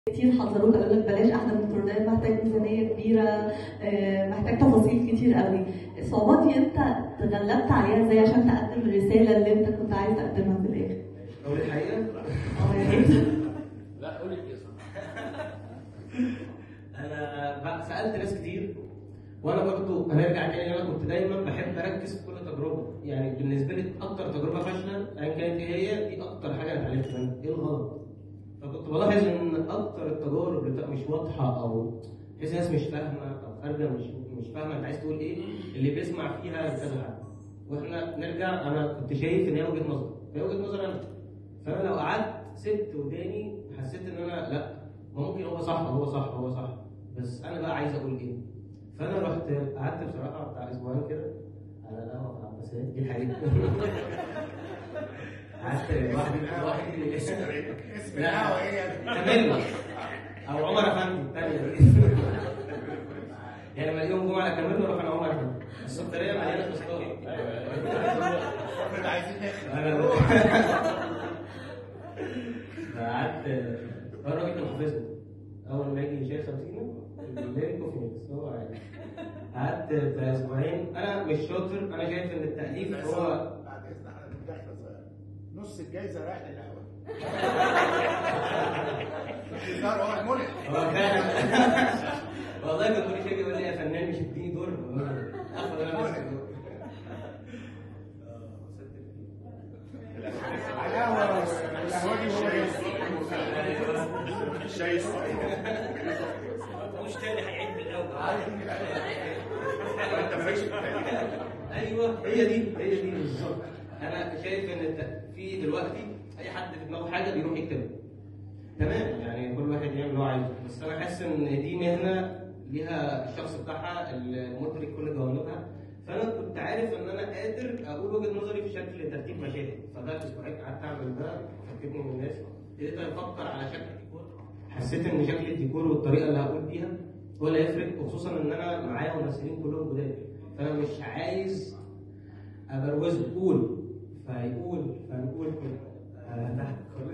كتير حذروك قالوا لك بلاش احلى من التورنيات محتاج ميزانيه كبيره آه، محتاج تفاصيل كتير قوي الصعوبات دي انت تغلبت عليها ازاي عشان تقدم الرساله اللي انت كنت عايز تقدمها في الاخر اقول الحقيقه اه يا ريت لا قول القصه انا بقى سالت ناس كتير وانا برضو هنرجع تاني انا كنت دايما بحب اركز في كل تجربه يعني بالنسبه لي اكتر تجربه فاشله ايا كانت ايه هي دي اكتر حاجه انا اتعلمت منها ايه الغلط فكنت بلاحظ ان اكتر التجارب اللي بتبقى مش واضحه او تحس الناس مش فاهمه او خارجه مش مش فاهمه انت عايز تقول ايه اللي بيسمع فيها كذا حاجه واحنا نرجع انا كنت شايف ان هي وجهه نظر هي وجهه نظر انا فانا لو قعدت سبت وداني حسيت ان انا لا ما ممكن هو صح هو صح هو صح بس انا بقى عايز اقول ايه فانا رحت قعدت بصراحه بتاع اسبوعين كده على القهوه في العباسيه دي الحقيقه قعدت لوحدي لوحدي اسم القهوه ايه يا ابني؟ كاميلا او عمر افندي الثانيه دي يعني لما اليوم جمعه كاميلا اروح انا عمر افندي السكريه مليانه فستان احنا عايزين نخلع انا قعدت الراجل كان حافظني اول ما يجي شاي 50 بالليل كوفي ميكس هو عادي قعدت في اسبوعين انا مش شاطر انا شايف ان التاليف بس هو بعد اذن حضرتك داخله صغيره نص الجايزه رايح للقهوه الهزار هو الملك هو فعلا والله كان كل شيء يقول لي يا فنان مش اديني دور اخد انا بس الدور على القهوه والقهوه دي هو الشاي مش تاني هيعيد من الاول انت مالكش في التاريخ. ايوه هي دي هي دي بالظبط انا شايف ان الت- في دلوقتي اي حد في دماغه حاجه بيروح يكتبها تمام يعني كل واحد يعمل اللي هو عايزه بس انا حاسس ان دي مهنه ليها الشخص بتاعها المدرك كل جوانبها فانا كنت عارف ان انا قادر اقول وجهه نظري في شكل ترتيب مشاهد فده اسبوعين قعدت اعمل ده فكرني من الناس ابتديت افكر على شكل الديكور حسيت ان شكل الديكور والطريقه اللي هقول بيها هو اللي هيفرق وخصوصا ان انا معايا ممثلين كلهم جداد فانا مش عايز ابروزه قول فيقول فنقول كده آه، تحت خالص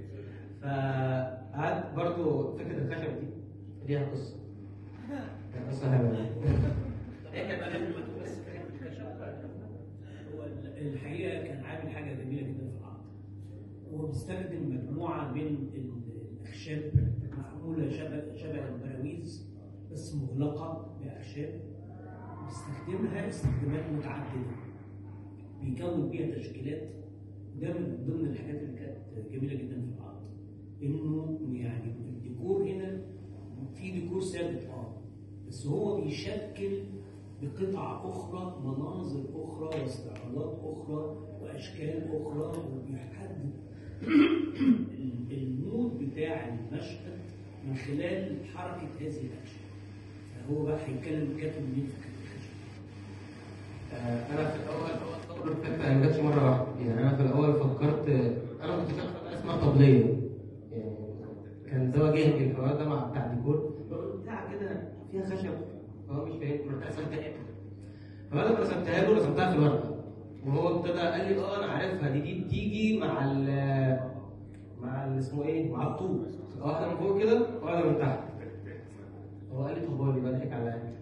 فقعدت برضو فكره الخشب دي ليها قصه ليها قصه حلوه هي كانت قبل ما تقول بس فكره الكشف هو الحقيقه كان عامل حاجه جميله جدا في العرض هو بيستخدم مجموعه من ال- الاخشاب معموله شبه شبه البراويز بس مغلقه باخشاب بيستخدمها استخدامات متعدده بيكون بيها تشكيلات ده من ضمن الحاجات اللي كانت جميله جدا في العرض انه يعني الديكور هنا في ديكور ثابت اه بس هو بيشكل بقطع اخرى مناظر اخرى واستعراضات اخرى واشكال اخرى وبيحدد ال- المود بتاع المشهد من خلال حركه هذه الاشياء فهو بقى هيتكلم كاتب مين في كاتب الخشب آه، انا في الاول اول الفكره ما جاتش مره واحده يعني انا في الاول فكرت انا كنت شايف حاجه اسمها طبليه يعني كان ده واجهني الحوار ده مع بتاع ديكور بقول بتاع كده فيها خشب هو مش فاهم رحت رسمتها فبعد ما رسمتها له رسمتها في الورقه وهو ابتدى قال لي اه انا عارفها دي دي بتيجي مع ال مع ال- اسمه ايه مع الطوب واحده من فوق كده واحده من تحت هو قال لي طب هو اللي بضحك عليا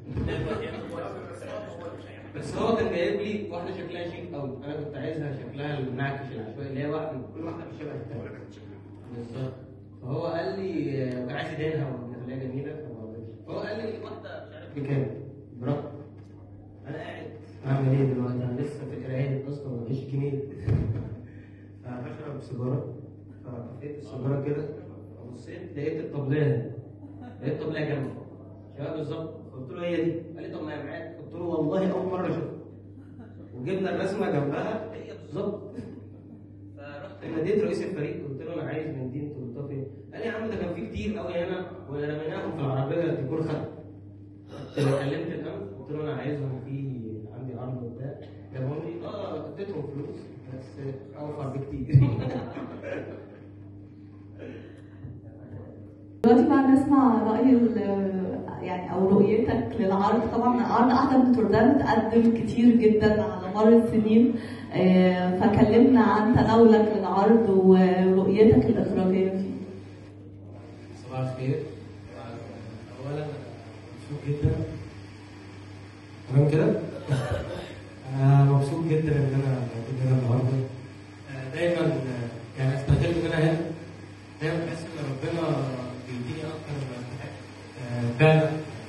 بس هو كان جايب لي واحده شكلها شيك قوي انا كنت عايزها شكلها المنعكش العشوائي اللي هي واحده كل واحده مش شبه الثانيه بالظبط فهو قال لي آه، كان عايز يدينها ويخليها جميله فما رضيتش. فهو قال لي واحده مش عارف بكام براحتك انا قاعد اعمل ايه دلوقتي انا لسه في القرايه اصلا مفيش جنيه فبشرب سيجاره فطفيت السيجاره كده بصيت لقيت الطبليه لقيت الطبليه جنبي شباب بالظبط قلت له هي دي قال لي طب ما هي معاك قلت له والله اول مره اشوفها وجبنا الرسمه جنبها هي بالظبط فرحت ناديت رئيس الفريق قلت له انا عايز من دي انتوا قلتوا فين؟ قال لي يا عم ده كان في كتير قوي هنا ورميناهم في العربيه الديكور خد كلمت الامن قلت له انا عايزهم في عندي عرض وبتاع جابهم لي اه اديتهم فلوس بس اوفر بكتير دلوقتي بقى نسمع رأي ال- يعني أو رؤيتك للعرض طبعا العرض أحلى من تردان اتقدم كتير جدا على مر السنين آه، فكلمنا عن تناولك للعرض ورؤيتك الإخراجية فيه صباح صباح الخير اولا أنا مبسوط جدا تمام كده انا مبسوط جدا ان انا موجود هنا النهارده آه، دايما آه، يعني استغل ان انا هنا دايما بحس ان ربنا بيديني اكتر ما استحق آه، فعلا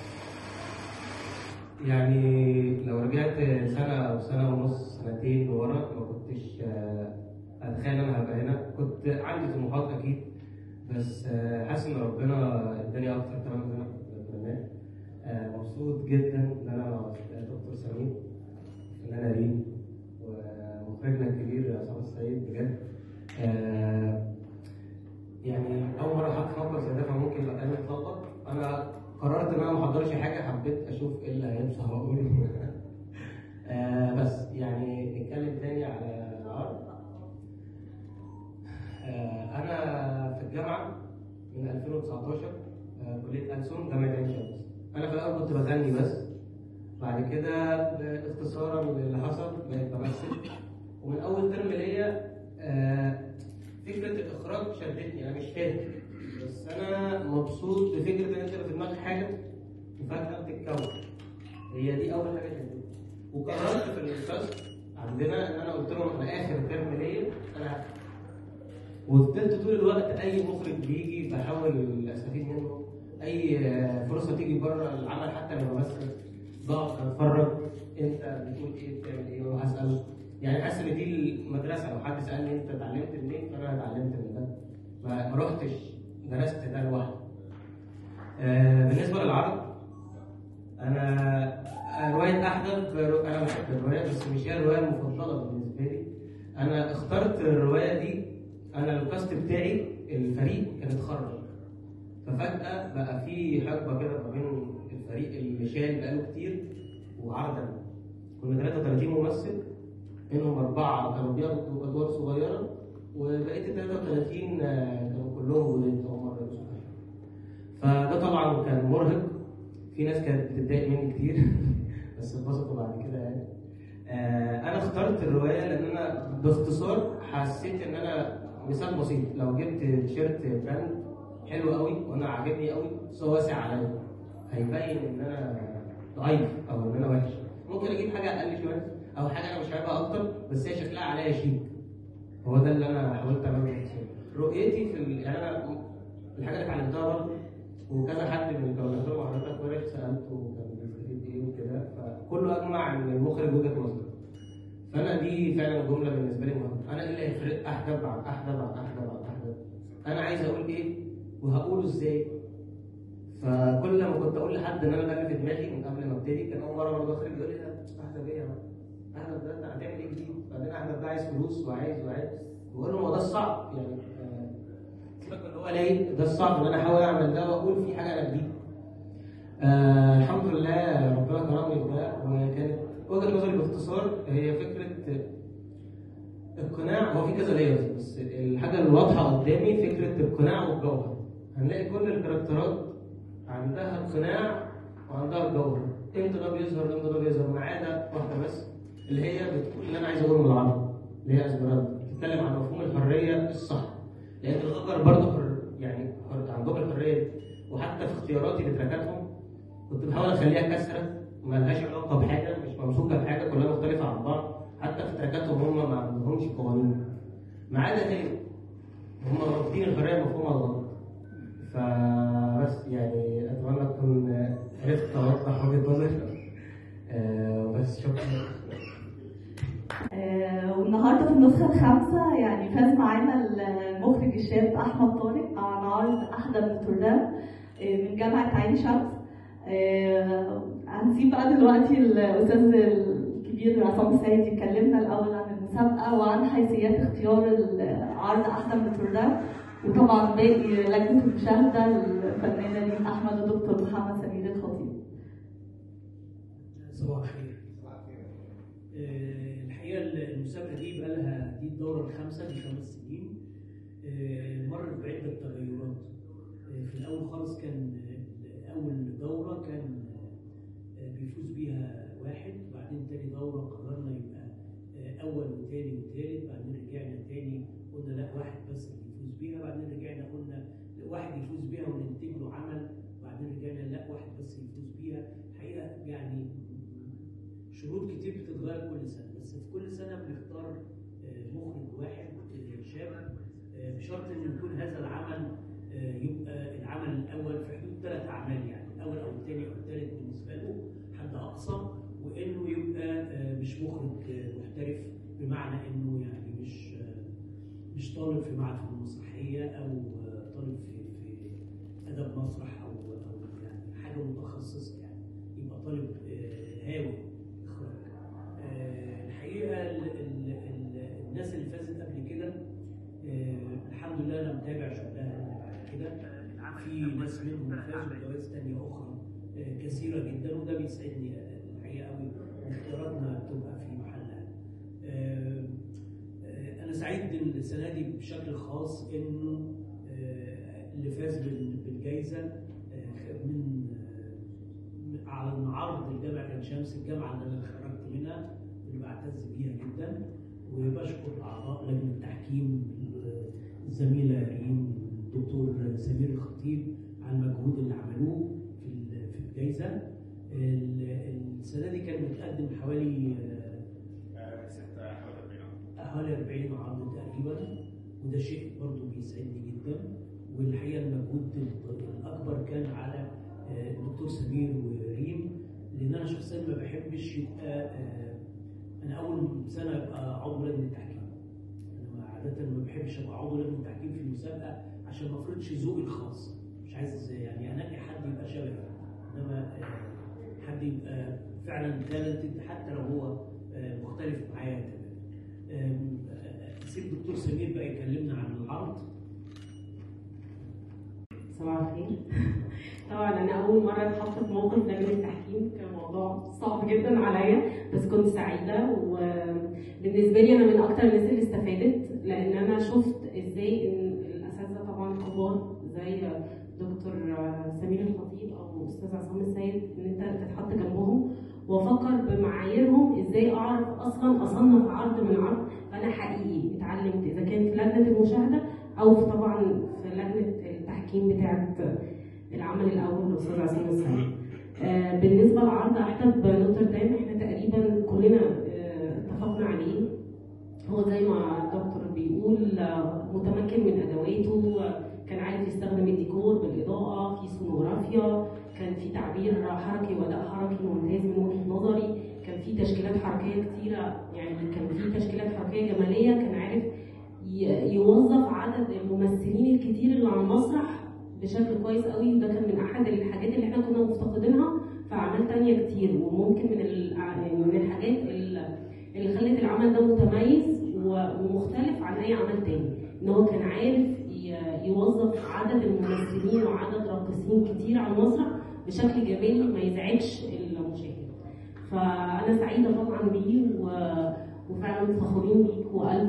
يعني لو رجعت سنه او سنه ونص سنتين لورا ما كنتش آه، اتخيل انا هبقى هنا كنت عندي طموحات اكيد بس آه، حاسس ان ربنا اداني اكتر كمان من انا كنت بتمناه آه، مبسوط جدا ان انا مع دكتور سمير فنان ريم ومخرجنا الكبير عصام السيد بجد آه، يعني اول مره حد فكر زي ده فممكن يبقى كلامي اتلخبط انا قررت ان انا ما احضرش حاجه حبيت اشوف ايه اللي هيمسح واقوله آه، بس يعني نتكلم تاني على العرض آه، انا في الجامعه من 2019 آه، كليه ألسن جامعه عين شمس انا في الاول كنت بغني بس بعد كده اختصارا للي حصل بقيت بمثل ومن اول ترم ليا آه، فكره الاخراج شدتني انا مش فاهم بس انا مبسوط بفكره ان انت يبقى في دماغك حاجه وفجاه بتتكون هي دي اول حاجه شدتني وقررت في الفصل عندنا ان انا قلت لهم انا اخر ترم ليا انا هكتب. وفضلت طول الوقت اي مخرج بيجي بحاول استفيد منه اي آه، فرصه تيجي بره العمل حتى لو بمثل بقعد اتفرج انت بتقول ايه بتعمل ايه وهساله يعني حاسس ان دي المدرسه لو حد سالني انت اتعلمت منين فانا اتعلمت من ده ما ما رحتش درست ده لوحدي آه، بالنسبه للعرض انا روايه احدب انا بحب الروايه بس مش هي الروايه المفضله بالنسبه لي انا اخترت الروايه دي انا الكاست بتاعي الفريق كان اتخرج ففجاه بقى في حقبه كده ما بين الفريق اللي شايل بقاله كتير وعرض انا كنا 33 ممثل منهم اربعه كانوا بياخدوا ادوار صغيره وبقيه ال 33 آه، كانوا كلهم ولاد اول مره يبقوا صغيرين. فده طبعا كان مرهق في ناس كانت بتتضايق مني كتير بس اتبسطوا بعد كده يعني آه، انا اخترت الروايه لان انا باختصار حسيت ان انا مثال بسيط لو جبت تيشيرت براند حلو قوي وانا عاجبني قوي بس هو واسع عليا هيبين ان انا ضعيف او ان انا وحش ممكن اجيب حاجه اقل شويه او حاجه انا مش عايبها اكتر بس هي شكلها عليا شيك هو ده اللي انا حاولت اعمله في التصوير. رؤيتي في ال... يعني انا الحاجه اللي اتعلمتها برضه وكذا حد من اللي كانوا بيحضروا مع حضرتك ورش سالته كان بيستفيد ايه وكده فكله اجمع ان المخرج وجهه نظر فانا دي فعلا جمله بالنسبه لي مهمه انا ايه اللي هيفرق احدب عن احدب عن احدب عن احدب انا عايز اقول ايه وهقوله ازاي فكل لما كنت اقول لحد ان انا ده اللي في دماغي من قبل ما ابتدي كان اول مره برضه اخرج يقول لي ده احدب ايه يا عم؟ احدب ده انت هتعمل ايه جديد؟ بعدين احدب ده عايز فلوس وعايز وعايز بقول له هو ده الصعب يعني آه، سيبك من اللي هو قليل ده الصعب ان انا احاول اعمل ده واقول في حاجه انا جديده آه الحمد لله ربنا كرمني بده وكانت وجهه نظري باختصار هي فكره القناع هو في كذا لايرز بس الحاجه الواضحه قدامي فكره القناع والجوهر هنلاقي كل الكاركترات عندها القناع وعندها الجوهر امتى ده بيظهر امتى ده بيظهر ما عدا واحده بس اللي هي بتقول اللي انا عايز اقوله من العرب اللي هي اسمرالدا بتتكلم عن مفهوم الحريه الصح لان الغجر برضه حر يعني حر عندهم الحريه دي وحتى في اختياراتي لتراكاتهم كنت بحاول اخليها كسره ما لهاش علاقه بحاجه مش ممسوكه بحاجه كلها مختلفه عن بعض حتى في تراكاتهم هم ما عندهمش قوانين ما عدا تاني هم رافضين الحريه مفهومها غلط فبس يعني اتمنى اكون عرفت اوضح وجهه نظري آه، بس شكرا آه، والنهارده في النسخه الخامسه يعني فاز معانا المخرج الشاب احمد طارق عن عرض احدى من تردام آه، من جامعه عين شمس آه، هنسيب بقى دلوقتي الاستاذ الكبير عصام السيد يكلمنا الاول عن المسابقه وعن حيثيات اختيار العرض احدى من تردام وطبعا باقي لجنه المشاهده الفنانه لين احمد ودكتور محمد سمير الخطيب صباح الخير آه، الحقيقه المسابقه دي بقى لها دي الدوره الخامسه من خمس سنين آه، مرت بعده تغيرات آه، في الاول خالص كان آه، اول دوره كان آه، بيفوز بيها واحد وبعدين تاني دوره قررنا يبقى آه، اول وتاني وتالت بعدين رجعنا تاني قلنا لا واحد بس اللي يفوز بيها بعدين رجعنا قلنا واحد يفوز بيها وننتج له عمل وبعدين رجعنا لا واحد بس يفوز بيها الحقيقه يعني شروط كتير بتتغير كل سنه بس في كل سنه بنختار آه، مخرج واحد آه، شاب آه، بشرط ان يكون هذا العمل آه، يبقى العمل الاول في حدود ثلاث اعمال يعني الاول او الثاني او الثالث بالنسبه له حد اقصى وانه يبقى آه، مش مخرج آه، محترف بمعنى انه يعني مش آه، مش طالب في معهد فنون مسرحيه او آه، طالب في في ادب مسرح او او يعني حاجه متخصصه يعني يبقى طالب آه، هاوي اخراج آه، الحقيقه ال- ال- ال- الناس اللي فازت قبل كده آه، الحمد لله انا متابع شغلها اللي بعد كده في ناس منهم فازوا بجوائز تانية اخرى آه، كثيره جدا وده بيسعدني آه، الحقيقه قوي ان اختياراتنا تبقى في محلها آه، آه، انا سعيد السنه دي بشكل خاص انه آه، اللي فاز بال- بالجائزه آه، من آه، على عرض الجامعه عين شمس الجامعه اللي انا خرجت منها واللي بعتز بيها جدا وبشكر اعضاء لجنه التحكيم الزميله ريم الدكتور سمير الخطيب على المجهود اللي عملوه في ال- في الجائزه ال- السنه دي كان متقدم حوالي آه، ستة حوالي 40 حوالي 40 عرض تقريبا وده شيء برضه بيسعدني جدا والحقيقه المجهود الاكبر كان على آه، الدكتور سمير وريم لان انا شخصيا ما بحبش يبقى آه، انا اول سنه ابقى عضو لجنه التحكيم انا عاده ما بحبش ابقى عضو لجنه التحكيم في المسابقه عشان ما افرضش ذوقي الخاص مش عايز يعني انقي حد يبقى شبهي انما آه، حد يبقى فعلا تالنتد حتى لو هو آه، مختلف معايا تماما آم، آه، سيب الدكتور سمير بقى يكلمنا عن العرض صباح الخير طبعا انا اول مره اتحط في موقف لجنه التحكيم كان موضوع صعب جدا عليا بس كنت سعيده وبالنسبه لي انا من اكتر الناس اللي استفادت لان انا شفت ازاي ان الاساتذه طبعا كبار زي دكتور سمير الخطيب او استاذ عصام السيد ان انت تتحط جنبهم وافكر بمعاييرهم ازاي اعرف اصلا اصنف عرض من عرض فانا حقيقي اتعلمت اذا كان في لجنه المشاهده او في طبعا في لجنه التحكيم بتاعه العمل الاول للاستاذ عصام السيد آه، بالنسبه لعرض احدب نوتردام احنا تقريبا كلنا آه، اتفقنا عليه هو زي ما الدكتور بيقول آه، متمكن من ادواته آه، كان عارف يستخدم الديكور بالاضاءه في سونوغرافيا كان في تعبير حركي واداء حركي ممتاز من وجهه نظري كان في تشكيلات حركيه كتيره يعني كان في تشكيلات حركيه جماليه كان عارف ي- يوظف عدد الممثلين الكتير اللي على المسرح بشكل كويس قوي وده كان من احد الحاجات اللي احنا كنا مفتقدينها في اعمال تانية كتير وممكن من ال- يعني من الحاجات ال- اللي خلت العمل ده متميز و- ومختلف عن اي عمل تاني ان هو كان عارف ي- يوظف عدد الممثلين وعدد راقصين كتير على المسرح بشكل جمالي ما يزعجش المشاهد فانا سعيده طبعا بيه و- وفعلا فخورين بيك والف